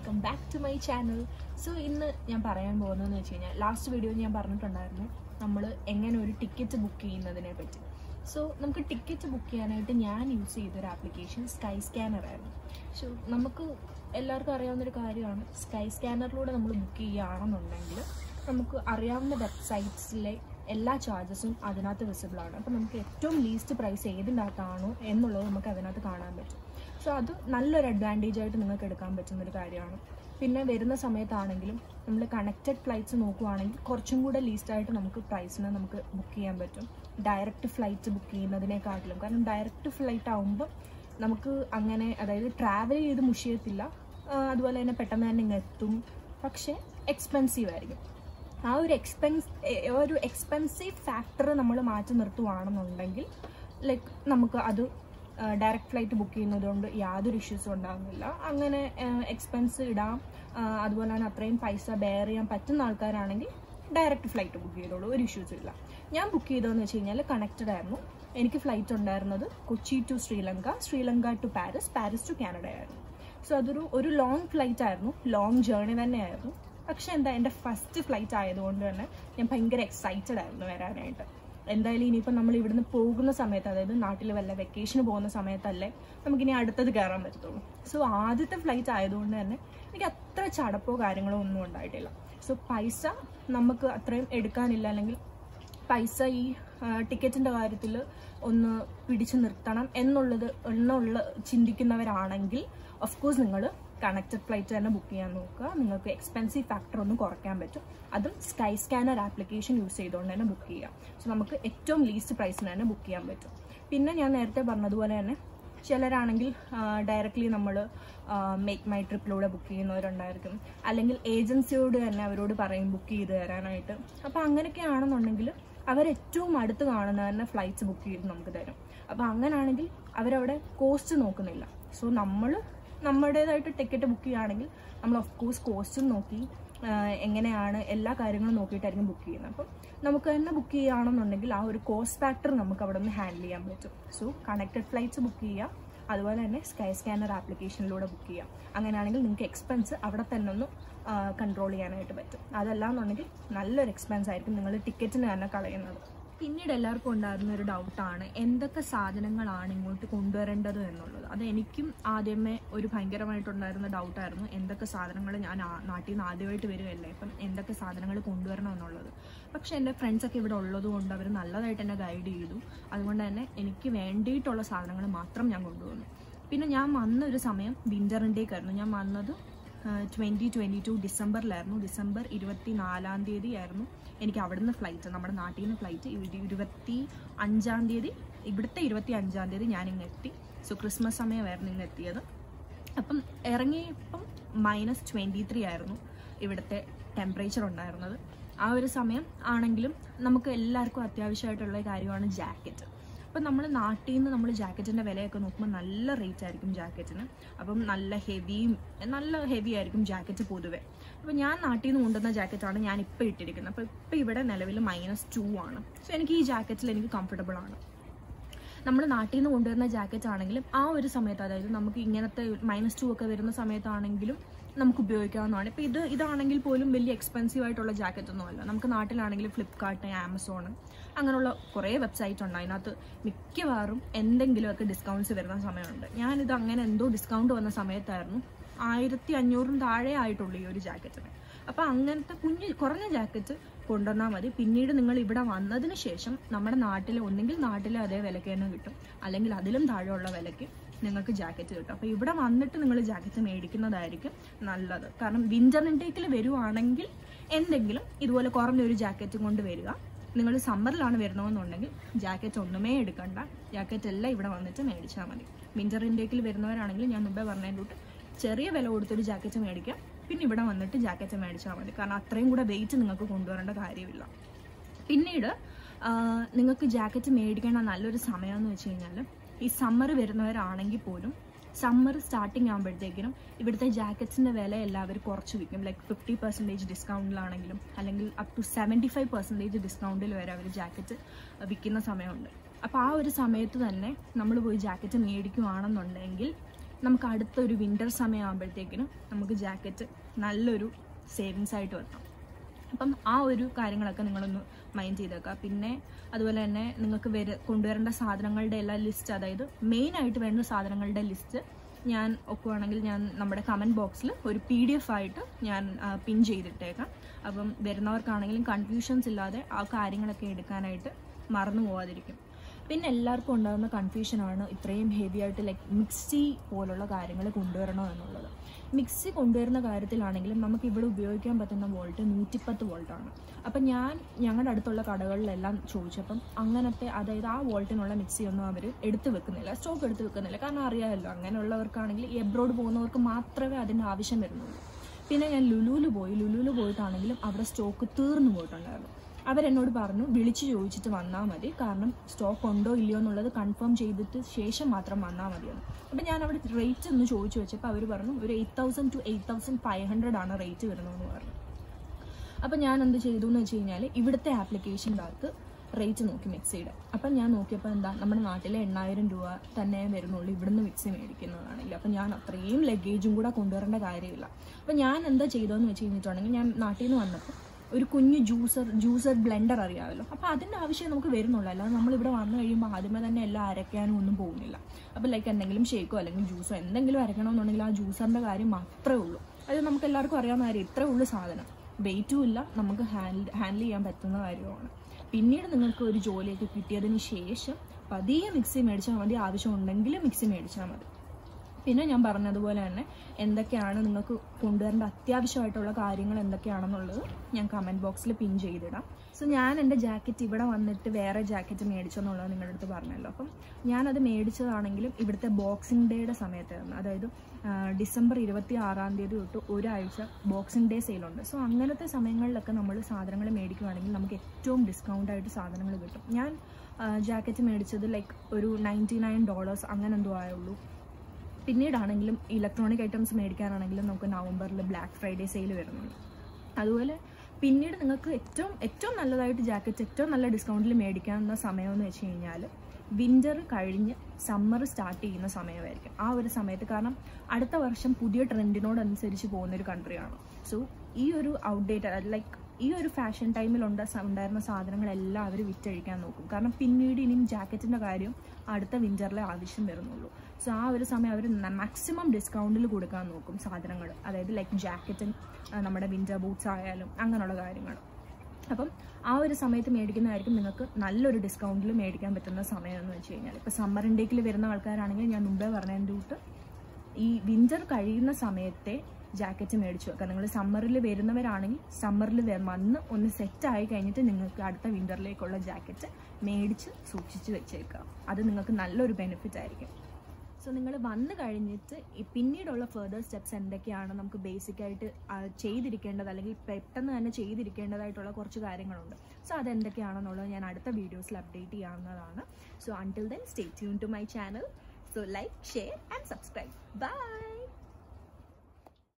welcome back to my channel so ഇന്ന് ഞാൻ പറയാൻ പോകുന്നതെന്ന് വെച്ച് കഴിഞ്ഞാൽ ലാസ്റ്റ് വീഡിയോ ഞാൻ പറഞ്ഞിട്ടുണ്ടായിരുന്നു നമ്മൾ എങ്ങനെ ഒരു ടിക്കറ്റ് ബുക്ക് ചെയ്യുന്നതിനെ പറ്റി സോ നമുക്ക് ടിക്കറ്റ് ബുക്ക് ചെയ്യാനായിട്ട് ഞാൻ യൂസ് ചെയ്തൊരു ആപ്ലിക്കേഷൻ സ്കൈ സ്കാനർ ആയിരുന്നു സോ നമുക്ക് എല്ലാവർക്കും അറിയാവുന്നൊരു കാര്യമാണ് സ്കൈ സ്കാനറിലൂടെ നമ്മൾ ബുക്ക് ചെയ്യുകയാണെന്നുണ്ടെങ്കിൽ നമുക്ക് അറിയാവുന്ന വെബ്സൈറ്റ്സിലെ എല്ലാ ചാർജസും അതിനകത്ത് വിസിബിൾ ആണ് അപ്പോൾ നമുക്ക് ഏറ്റവും ലീസ്റ്റ് പ്രൈസ് ഏതിൻ്റെ അകത്താണോ എന്നുള്ളത് നമുക്ക് അതിനകത്ത് കാണാൻ പറ്റും സോ അത് നല്ലൊരു അഡ്വാൻറ്റേജ് ആയിട്ട് നിങ്ങൾക്ക് എടുക്കാൻ പറ്റുന്ന ഒരു കാര്യമാണ് പിന്നെ വരുന്ന സമയത്താണെങ്കിലും നമ്മൾ കണക്റ്റഡ് ഫ്ലൈറ്റ്സ് നോക്കുവാണെങ്കിൽ കുറച്ചും കൂടെ ലീസ്റ്റ് ആയിട്ട് നമുക്ക് പ്രൈസിന് നമുക്ക് ബുക്ക് ചെയ്യാൻ പറ്റും ഡയറക്റ്റ് ഫ്ലൈറ്റ് ബുക്ക് ചെയ്യുന്നതിനെക്കാട്ടിലും കാരണം ഡയറക്റ്റ് ഫ്ലൈറ്റ് ആകുമ്പോൾ നമുക്ക് അങ്ങനെ അതായത് ട്രാവൽ ചെയ്ത് മുഷിയത്തില്ല ആ, അതുപോലെ തന്നെ പെട്ടെന്ന് തന്നെ ഇങ്ങ് എത്തും പക്ഷേ എക്സ്പെൻസീവ് ആയിരിക്കും ആ ഒരു എക്സ്പെൻസ് ഒരു എക്സ്പെൻസീവ് ഫാക്ടർ നമ്മൾ മാറ്റി നിർത്തുവാണെന്നുണ്ടെങ്കിൽ ലൈക്ക് നമുക്ക് അത് ഡയറക്റ്റ് ഫ്ലൈറ്റ് ബുക്ക് ചെയ്യുന്നത് കൊണ്ട് യാതൊരു ഇഷ്യൂസും ഉണ്ടാകുന്നില്ല അങ്ങനെ എക്സ്പെൻസ് ഇടാം ആ, അതുപോലെ തന്നെ അത്രയും പൈസ ബെയർ ചെയ്യാൻ പറ്റുന്ന ആൾക്കാരാണെങ്കിൽ ഡയറക്റ്റ് ഫ്ലൈറ്റ് ബുക്ക് ചെയ്തോളൂ ഒരു ഇഷ്യൂസും ഇല്ല ഞാൻ ബുക്ക് ചെയ്തതെന്ന് വെച്ച് കഴിഞ്ഞാൽ കണക്റ്റഡ് ആയിരുന്നു എനിക്ക് ഫ്ലൈറ്റ് ഉണ്ടായിരുന്നത് Kochi to Sri Lanka Sri Lanka to Paris Paris to Canada ആയിരുന്നു സോ അതൊരു ഒരു ലോങ് ഫ്ലൈറ്റ് ആയിരുന്നു ലോങ് ജേർണി തന്നെയായിരുന്നു പക്ഷെ എന്താ എൻ്റെ ഫസ്റ്റ് ഫ്ലൈറ്റ് ആയതുകൊണ്ട് തന്നെ ഞാൻ ഭയങ്കര എക്സൈറ്റഡ് ആയിരുന്നു വരാനായിട്ട് എന്തായാലും ഇനിയിപ്പോൾ നമ്മൾ ഇവിടുന്ന് പോകുന്ന സമയത്ത് അതായത് നാട്ടിൽ വല്ല വെക്കേഷന് പോകുന്ന സമയത്തല്ലേ നമുക്കിനി അടുത്തത് കയറാൻ പറ്റത്തുള്ളൂ സോ ആദ്യത്തെ ഫ്ലൈറ്റ് ആയതുകൊണ്ട് തന്നെ എനിക്ക് അത്ര ചടപ്പോ കാര്യങ്ങളോ ഒന്നും ഉണ്ടായിട്ടില്ല സോ പൈസ നമുക്ക് അത്രയും എടുക്കാനില്ല അല്ലെങ്കിൽ പൈസ ഈ ടിക്കറ്റിൻ്റെ കാര്യത്തിൽ ഒന്ന് പിടിച്ചു നിർത്തണം എന്നുള്ളത് എന്നുള്ള ചിന്തിക്കുന്നവരാണെങ്കിൽ ഓഫ് കോഴ്സ് നിങ്ങൾ കണക്റ്റഡ് ഫ്ലൈറ്റ് തന്നെ ബുക്ക് ചെയ്യാൻ നോക്കുക നിങ്ങൾക്ക് എക്സ്പെൻസീവ് ഫാക്ടർ ഒന്ന് കുറയ്ക്കാൻ പറ്റും അതും സ്കൈ സ്കാനർ ആപ്ലിക്കേഷൻ യൂസ് ചെയ്തുകൊണ്ട് തന്നെ ബുക്ക് ചെയ്യാം സോ നമുക്ക് ഏറ്റവും ലീസ്റ്റ് പ്രൈസിന് തന്നെ ബുക്ക് ചെയ്യാൻ പറ്റും പിന്നെ ഞാൻ നേരത്തെ പറഞ്ഞതുപോലെ തന്നെ ചിലരാണെങ്കിൽ ഡയറക്റ്റ്ലി നമ്മൾ മേക്ക് മൈ ട്രിപ്പിലൂടെ ബുക്ക് ചെയ്യുന്നവരുണ്ടായിരിക്കും അല്ലെങ്കിൽ ഏജൻസിയോട് തന്നെ അവരോട് പറയും ബുക്ക് ചെയ്ത് തരാനായിട്ട് അപ്പോൾ അങ്ങനെയൊക്കെ ആണെന്നുണ്ടെങ്കിൽ അവരേറ്റവും അടുത്ത് കാണുന്ന തന്നെ ഫ്ലൈറ്റ്സ് ബുക്ക് ചെയ്ത് നമുക്ക് തരും അപ്പോൾ അങ്ങനെയാണെങ്കിൽ അവരവിടെ കോസ്റ്റ് നോക്കുന്നില്ല സോ നമ്മൾ നമ്മുടേതായിട്ട് ടിക്കറ്റ് ബുക്ക് ചെയ്യുകയാണെങ്കിൽ നമ്മൾ ഓഫ് കോഴ്സ് കോസ്റ്റും നോക്കി ആ, എങ്ങനെയാണ് എല്ലാ കാര്യങ്ങളും നോക്കിയിട്ടായിരിക്കും ബുക്ക് ചെയ്യുന്നത് അപ്പം നമുക്ക് തന്നെ ബുക്ക് ചെയ്യുകയാണെന്നുണ്ടെങ്കിൽ ആ ഒരു കോസ്റ്റ് ഫാക്ടർ നമുക്ക് അവിടെ നിന്ന് ഹാൻഡിൽ ചെയ്യാൻ പറ്റും സോ കണക്റ്റഡ് ഫ്ലൈറ്റ്സ് ബുക്ക് ചെയ്യാം അതുപോലെ തന്നെ സ്കൈ സ്കാനർ ആപ്ലിക്കേഷനിലൂടെ ബുക്ക് ചെയ്യാം അങ്ങനെയാണെങ്കിൽ നിങ്ങൾക്ക് എക്സ്പെൻസ് അവിടെ തന്നെ ഒന്ന് കൺട്രോൾ ചെയ്യാനായിട്ട് പറ്റും അതല്ല എന്നുണ്ടെങ്കിൽ നല്ലൊരു എക്സ്പെൻസ് ആയിരിക്കും നിങ്ങൾ ടിക്കറ്റിന് തന്നെ കളയുന്നത് പിന്നീട് എല്ലാവർക്കും ഉണ്ടായിരുന്ന ഒരു ഡൗട്ടാണ് എന്തൊക്കെ സാധനങ്ങളാണ് ഇങ്ങോട്ട് കൊണ്ടുവരേണ്ടത് എന്നുള്ളത് അത് എനിക്കും ആദ്യമേ ഒരു ഭയങ്കരമായിട്ടുണ്ടായിരുന്ന ഡൗട്ടായിരുന്നു എന്തൊക്കെ സാധനങ്ങൾ ഞാൻ ആ- നാട്ടിൽ നിന്ന് ആദ്യമായിട്ട് വരുമല്ലേ അപ്പം എന്തൊക്കെ സാധനങ്ങൾ കൊണ്ടുവരണം എന്നുള്ളത് പക്ഷെ എൻ്റെ ഫ്രണ്ട്സൊക്കെ ഇവിടെ ഉള്ളത് കൊണ്ട് അവർ നല്ലതായിട്ട് എന്നെ ഗൈഡ് ചെയ്തു അതുകൊണ്ട് തന്നെ എനിക്ക് വേണ്ടിയിട്ടുള്ള സാധനങ്ങൾ മാത്രം ഞാൻ കൊണ്ടുവന്നു പിന്നെ ഞാൻ വന്ന ഒരു സമയം വിൻ്ററിൻ്റേക്കായിരുന്നു ഞാൻ വന്നത് ട്വൻറ്റി ട്വൻറ്റി ടു ഡിസംബറിലായിരുന്നു ഡിസംബർ ഇരുപത്തി നാലാം തീയതി ആയിരുന്നു എനിക്ക് അവിടുന്ന് ഫ്ലൈറ്റ് നമ്മുടെ നാട്ടിൽ നിന്ന് ഫ്ലൈറ്റ് ഇരുപത്തി അഞ്ചാം തീയതി ഇവിടുത്തെ ഇരുപത്തി അഞ്ചാം തീയതി ഞാൻ ഇങ്ങ് എത്തി സോ ക്രിസ്മസ് സമയമായിരുന്നു ഇങ്ങ് എത്തിയത് അപ്പം ഇറങ്ങിയപ്പം മൈനസ് ട്വൻറ്റി ത്രീ ആയിരുന്നു ഇവിടുത്തെ ടെമ്പറേച്ചർ ഉണ്ടായിരുന്നത് ആ ഒരു സമയം ആണെങ്കിലും നമുക്ക് എല്ലാവർക്കും അത്യാവശ്യമായിട്ടുള്ള കാര്യമാണ് ജാക്കറ്റ് അപ്പം നമ്മൾ നാട്ടിൽ നിന്ന് നമ്മൾ ജാക്കറ്റിൻ്റെ വിലയൊക്കെ നോക്കുമ്പോൾ നല്ല റേറ്റ് ആയിരിക്കും ജാക്കറ്റിന് അപ്പം നല്ല ഹെവിയും നല്ല ഹെവി ആയിരിക്കും ജാക്കറ്റ് പൊതുവെ അപ്പോൾ ഞാൻ നാട്ടിൽ നിന്ന് കൊണ്ടുവന്ന ജാക്കറ്റാണ് ഞാൻ ഇപ്പോൾ ഇട്ടിരിക്കുന്നത് അപ്പോൾ ഇപ്പോൾ ഇവിടെ നിലവിൽ മൈനസ് ടു ആണ് സോ എനിക്ക് ഈ ജാക്കറ്റിൽ എനിക്ക് കംഫർട്ടബിൾ ആണ് നമ്മൾ നാട്ടിൽ നിന്ന് കൊണ്ടുവരുന്ന ജാക്കറ്റ് ആണെങ്കിലും ആ ഒരു സമയത്ത് അതായത് നമുക്ക് ഇങ്ങനത്തെ മൈനസ് ടു ഒക്കെ വരുന്ന സമയത്താണെങ്കിലും നമുക്ക് ഉപയോഗിക്കാവുന്നതാണ് ഇപ്പോൾ ഇത് ഇതാണെങ്കിൽ പോലും വലിയ എക്സ്പെൻസീവ് ആയിട്ടുള്ള ജാക്കറ്റ് ഒന്നും അല്ല നമുക്ക് നാട്ടിലാണെങ്കിൽ ഫ്ലിപ്കാർട്ട് ആമസോൺ അങ്ങനെയുള്ള കുറേ വെബ്സൈറ്റ് ഉണ്ട് അതിനകത്ത് മിക്കവാറും എന്തെങ്കിലുമൊക്കെ ഡിസ്കൗണ്ട്സ് വരുന്ന സമയമുണ്ട് ഞാനിത് അങ്ങനെ എന്തോ ഡിസ്കൗണ്ട് വന്ന സമയത്തായിരുന്നു ആയിരത്തി അഞ്ഞൂറിന് താഴെ ആയിട്ടുള്ളൂ ഈ ഒരു ജാക്കറ്റിന് അപ്പോൾ അങ്ങനത്തെ കുഞ്ഞ് കുറഞ്ഞ ജാക്കറ്റ് കൊണ്ടുവന്നാൽ മതി പിന്നീട് നിങ്ങൾ ഇവിടെ വന്നതിന് ശേഷം നമ്മുടെ നാട്ടിൽ ഒന്നെങ്കിൽ നാട്ടിലെ അതേ വിലയ്ക്ക് തന്നെ കിട്ടും അല്ലെങ്കിൽ അതിലും താഴെയുള്ള വിലയ്ക്ക് നിങ്ങൾക്ക് ജാക്കറ്റ് കിട്ടും അപ്പോൾ ഇവിടെ വന്നിട്ട് നിങ്ങൾ ജാക്കറ്റ് മേടിക്കുന്നതായിരിക്കും നല്ലത് കാരണം വിൻ്റർ ഇൻടേക്കിൽ വരുവാണെങ്കിൽ എന്തെങ്കിലും ഇതുപോലെ കുറഞ്ഞൊരു ജാക്കറ്റ് കൊണ്ട് വരിക നിങ്ങൾ സമ്മറിലാണ് വരുന്നതെന്നുണ്ടെങ്കിൽ ജാക്കറ്റ് ഒന്നുമേ എടുക്കണ്ട ജാക്കറ്റ് എല്ലാം ഇവിടെ വന്നിട്ട് മേടിച്ചാൽ മതി വിൻ്റർ ഇൻടേക്കിൽ വരുന്നവരാണെങ്കിൽ ഞാൻ മുമ്പേ പറഞ്ഞതിൻ്റെ കൂട്ട് ചെറിയ വില കൊടുത്തൊരു ജാക്കറ്റ് മേടിക്കാം പിന്നെ ഇവിടെ വന്നിട്ട് ജാക്കറ്റ് മേടിച്ചാൽ മതി കാരണം അത്രയും കൂടെ വെയിറ്റ് നിങ്ങൾക്ക് കൊണ്ടുവരേണ്ട കാര്യമില്ല പിന്നീട് ആ, നിങ്ങൾക്ക് ജാക്കറ്റ് മേടിക്കേണ്ട നല്ലൊരു സമയം എന്ന് വെച്ച് കഴിഞ്ഞാൽ ഈ സമ്മർ വരുന്നവരാണെങ്കിൽ പോലും സമ്മർ സ്റ്റാർട്ടിങ് ആകുമ്പോഴത്തേക്കിനും ഇവിടുത്തെ ജാക്കറ്റ്സിൻ്റെ വില എല്ലാവരും കുറച്ച് വിൽക്കും ലൈക്ക് ഫിഫ്റ്റി പെർസെൻറ്റേജ് ഡിസ്കൗണ്ടിലാണെങ്കിലും അല്ലെങ്കിൽ up to seventy five percentage ഡിസ്കൗണ്ടിൽ വരെ അവർ ജാക്കറ്റ് വിൽക്കുന്ന സമയമുണ്ട് അപ്പോൾ ആ ഒരു സമയത്ത് തന്നെ നമ്മൾ പോയി ജാക്കറ്റ് മേടിക്കുകയാണെന്നുണ്ടെങ്കിൽ നമുക്ക് അടുത്തൊരു വിൻ്റർ സമയമാകുമ്പോഴത്തേക്കിനും നമുക്ക് ജാക്കറ്റ് നല്ലൊരു സേവിങ്സ് ആയിട്ട് വെക്കാം അപ്പം ആ ഒരു കാര്യങ്ങളൊക്കെ നിങ്ങളൊന്ന് മൈൻഡ് ചെയ്തേക്കുക പിന്നെ അതുപോലെ തന്നെ നിങ്ങൾക്ക് വര കൊണ്ടുവരേണ്ട സാധനങ്ങളുടെ എല്ലാ ലിസ്റ്റ് അതായത് മെയിൻ ആയിട്ട് വേണ്ട സാധനങ്ങളുടെ ലിസ്റ്റ് ഞാൻ ഒക്കുവാണെങ്കിൽ ഞാൻ നമ്മുടെ കമൻറ്റ് ബോക്സിൽ ഒരു പി ഡി എഫ് ആയിട്ട് ഞാൻ പിൻ ചെയ്തിട്ടേക്കാം അപ്പം വരുന്നവർക്കാണെങ്കിലും കൺഫ്യൂഷൻസ് ഇല്ലാതെ ആ കാര്യങ്ങളൊക്കെ എടുക്കാനായിട്ട് മറന്നു പോവാതിരിക്കും പിന്നെ എല്ലാവർക്കും ഉണ്ടാകുന്ന കൺഫ്യൂഷനാണ് ഇത്രയും ഹെവി ആയിട്ട് ലൈക്ക് മിക്സി പോലുള്ള കാര്യങ്ങൾ കൊണ്ടുവരണോ എന്നുള്ളത് മിക്സി കൊണ്ടുവരുന്ന കാര്യത്തിലാണെങ്കിലും നമുക്ക് ഇവിടെ ഉപയോഗിക്കാൻ പറ്റുന്ന വോൾട്ട് നൂറ്റിപ്പത്ത് വോൾട്ടാണ് അപ്പം ഞാൻ ഞങ്ങളുടെ അടുത്തുള്ള കടകളിലെല്ലാം ചോദിച്ചപ്പം അങ്ങനത്തെ അതായത് ആ വോൾട്ടിനുള്ള മിക്സി ഒന്നും അവർ എടുത്തു വെക്കുന്നില്ല സ്റ്റോക്ക് എടുത്തു വെക്കുന്നില്ല കാരണം അറിയാമല്ലോ അങ്ങനെയുള്ളവർക്കാണെങ്കിൽ എബ്രോഡ് പോകുന്നവർക്ക് മാത്രമേ അതിൻ്റെ ആവശ്യം വരുന്നുള്ളൂ പിന്നെ ഞാൻ ലുലുവിൽ പോയി ലുലുവിൽ പോയിട്ടാണെങ്കിലും അവിടെ സ്റ്റോക്ക് തീർന്നു പോയിട്ടുണ്ടായിരുന്നു അവരെന്നോട് പറഞ്ഞു വിളിച്ച് ചോദിച്ചിട്ട് വന്നാൽ മതി കാരണം സ്റ്റോക്ക് ഉണ്ടോ ഇല്ലയോ എന്നുള്ളത് കൺഫേം ചെയ്തിട്ട് ശേഷം മാത്രം വന്നാൽ മതിയെന്ന് അപ്പം ഞാൻ അവിടെ റേറ്റ് ഒന്ന് ചോദിച്ചു വെച്ചപ്പോൾ അവർ പറഞ്ഞു ഒരു eight thousand to eight thousand five hundred ആണ് റേറ്റ് വരുന്നതെന്ന് പറഞ്ഞു അപ്പം ഞാൻ എന്ത് ചെയ്തു എന്ന് വെച്ച് കഴിഞ്ഞാൽ ഇവിടുത്തെ ആപ്ലിക്കേഷൻ്റെ റേറ്റ് നോക്കി മിക്സിയുടെ അപ്പം ഞാൻ നോക്കിയപ്പോൾ എന്താ നമ്മുടെ നാട്ടിലെ എണ്ണായിരം രൂപ തന്നെ വരുന്നുള്ളൂ ഇവിടുന്ന് മിക്സി മേടിക്കുന്നതാണെങ്കിൽ അപ്പം ഞാൻ അത്രയും ലഗേജും കൂടെ കൊണ്ടുവരേണ്ട കാര്യമില്ല അപ്പം ഞാൻ എന്താ ചെയ്തതെന്ന് വെച്ച് കഴിഞ്ഞിട്ടുണ്ടെങ്കിൽ ഞാൻ നാട്ടിൽ നിന്ന് വന്നപ്പോൾ ഒരു കുഞ്ഞു ജ്യൂസർ ജ്യൂസർ ബ്ലെൻഡർ അറിയാമല്ലോ അപ്പോൾ അതിൻ്റെ ആവശ്യം നമുക്ക് വരുന്നുള്ളൂ അല്ലാതെ നമ്മളിവിടെ വന്നു കഴിയുമ്പോൾ ആദ്യമേ തന്നെ എല്ലാം അരയ്ക്കാനും ഒന്നും പോകുന്നില്ല അപ്പോൾ ലൈക്ക് എന്തെങ്കിലും ഷേക്കോ അല്ലെങ്കിൽ ജ്യൂസോ എന്തെങ്കിലും അരയ്ക്കണമെന്നുണ്ടെങ്കിൽ ആ ജ്യൂസറിൻ്റെ കാര്യം മാത്രമേ ഉള്ളൂ അത് നമുക്ക് എല്ലാവർക്കും അറിയാവുന്ന കാര്യം ഇത്രേ ഉള്ളൂ സാധനം വെയിറ്റും ഇല്ല നമുക്ക് ഹാൻഡിൽ ഹാൻഡിൽ ചെയ്യാൻ പറ്റുന്ന കാര്യമാണ് പിന്നീട് നിങ്ങൾക്ക് ഒരു ജോലിയൊക്കെ കിട്ടിയതിന് ശേഷം പതിയെ മിക്സി മേടിച്ചാൽ മതി ആവശ്യമുണ്ടെങ്കിൽ മിക്സി മേടിച്ചാൽ മതി പിന്നെ ഞാൻ പറഞ്ഞതുപോലെ തന്നെ എന്തൊക്കെയാണ് നിങ്ങൾക്ക് കൊണ്ടുവരേണ്ട അത്യാവശ്യമായിട്ടുള്ള കാര്യങ്ങൾ എന്തൊക്കെയാണെന്നുള്ളത് ഞാൻ കമൻറ്റ് ബോക്സിൽ പിൻ ചെയ്തിടാം സോ ഞാൻ എൻ്റെ ജാക്കറ്റ് ഇവിടെ വന്നിട്ട് വേറെ ജാക്കറ്റ് മേടിച്ചെന്നുള്ളത് നിങ്ങളുടെ അടുത്ത് പറഞ്ഞല്ലോ അപ്പം ഞാനത് മേടിച്ചതാണെങ്കിലും ഇവിടുത്തെ ബോക്സിംഗ് ഡേയുടെ സമയത്തായിരുന്നു അതായത് ആ, ഡിസംബർ ഇരുപത്തി ആറാം തീയതി തൊട്ട് ഒരാഴ്ച ബോക്സിംഗ് ഡേ സെയിലുണ്ട് സോ അങ്ങനത്തെ സമയങ്ങളിലൊക്കെ നമ്മൾ സാധനങ്ങൾ മേടിക്കുവാണെങ്കിൽ നമുക്ക് ഏറ്റവും ഡിസ്കൗണ്ട് ആയിട്ട് സാധനങ്ങൾ കിട്ടും ഞാൻ ജാക്കറ്റ് മേടിച്ചത് ലൈക്ക് ഒരു നയൻറ്റി നയൻ ഡോളേഴ്സ് അങ്ങനെ എന്തോ ആയുള്ളൂ പിന്നീടാണെങ്കിലും ഇലക്ട്രോണിക് ഐറ്റംസ് മേടിക്കാനാണെങ്കിലും നമുക്ക് നവംബറിൽ ബ്ലാക്ക് ഫ്രൈഡേ സെയിൽ വരുന്നുണ്ട് അതുപോലെ പിന്നീട് നിങ്ങൾക്ക് ഏറ്റവും ഏറ്റവും നല്ലതായിട്ട് ജാക്കറ്റ് ഏറ്റവും നല്ല ഡിസ്കൗണ്ടിൽ മേടിക്കാവുന്ന സമയമെന്ന് വെച്ച് കഴിഞ്ഞാൽ വിൻ്റർ കഴിഞ്ഞ് സമ്മർ സ്റ്റാർട്ട് ചെയ്യുന്ന സമയമായിരിക്കും ആ ഒരു സമയത്ത് കാരണം അടുത്ത വർഷം പുതിയ ട്രെൻഡിനോടനുസരിച്ച് പോകുന്ന ഒരു കൺട്രിയാണ് സോ ഈ ഒരു ഔട്ട്ഡേറ്റ് ലൈക്ക് ഈ ഒരു ഫാഷൻ ടൈമിൽ ഉണ്ട ഉണ്ടായിരുന്ന സാധനങ്ങളെല്ലാം അവർ വിറ്റഴിക്കാൻ നോക്കും കാരണം പിന്നീട് ഇനിയും ജാക്കറ്റിൻ്റെ കാര്യം അടുത്ത വിൻ്ററിലെ ആവശ്യം വരുന്നുള്ളൂ സോ ആ ഒരു സമയം അവർ മാക്സിമം ഡിസ്കൗണ്ടിൽ കൊടുക്കാൻ നോക്കും സാധനങ്ങൾ അതായത് ലൈക്ക് ജാക്കറ്റും നമ്മുടെ വിൻ്റർ ബൂട്ട്സ് ആയാലും അങ്ങനെയുള്ള കാര്യങ്ങൾ അപ്പം ആ ഒരു സമയത്ത് മേടിക്കുന്നതായിരിക്കും നിങ്ങൾക്ക് നല്ലൊരു ഡിസ്കൗണ്ടിൽ മേടിക്കാൻ പറ്റുന്ന സമയം എന്ന് വെച്ച് കഴിഞ്ഞാൽ ഇപ്പോൾ സമ്മർ ഇൻഡേക്കിൽ വരുന്ന ആൾക്കാരാണെങ്കിൽ ഞാൻ മുമ്പേ പറഞ്ഞതിൻ്റെ കൂട്ട് ഈ വിൻ്റർ കഴിയുന്ന സമയത്തെ ജാക്കറ്റ് മേടിച്ചു വെക്കുക നിങ്ങൾ സമ്മറിൽ വരുന്നവരാണെങ്കിൽ സമ്മറിൽ വന്ന് ഒന്ന് സെറ്റ് ആയി കഴിഞ്ഞിട്ട് നിങ്ങൾക്ക് അടുത്ത വിൻ്ററിലേക്കുള്ള ജാക്കറ്റ് മേടിച്ച് സൂക്ഷിച്ച് വെച്ചേക്കുക അത് നിങ്ങൾക്ക് നല്ലൊരു ബെനിഫിറ്റ് ആയിരിക്കും സോ നിങ്ങൾ വന്നു കഴിഞ്ഞിട്ട് ഈ പിന്നീടുള്ള ഫെർദർ സ്റ്റെപ്സ് എന്തൊക്കെയാണ് നമുക്ക് ബേസിക് ആയിട്ട് ആ, ചെയ്തിരിക്കേണ്ടത് അല്ലെങ്കിൽ പെട്ടെന്ന് തന്നെ ചെയ്തിരിക്കേണ്ടതായിട്ടുള്ള കുറച്ച് കാര്യങ്ങളുണ്ട് സോ അതെന്തൊക്കെയാണെന്നുള്ളത് ഞാൻ അടുത്ത വീഡിയോസിൽ അപ്ഡേറ്റ് ചെയ്യാവുന്നതാണ് so until then stay tune to my channel so like share and subscribe by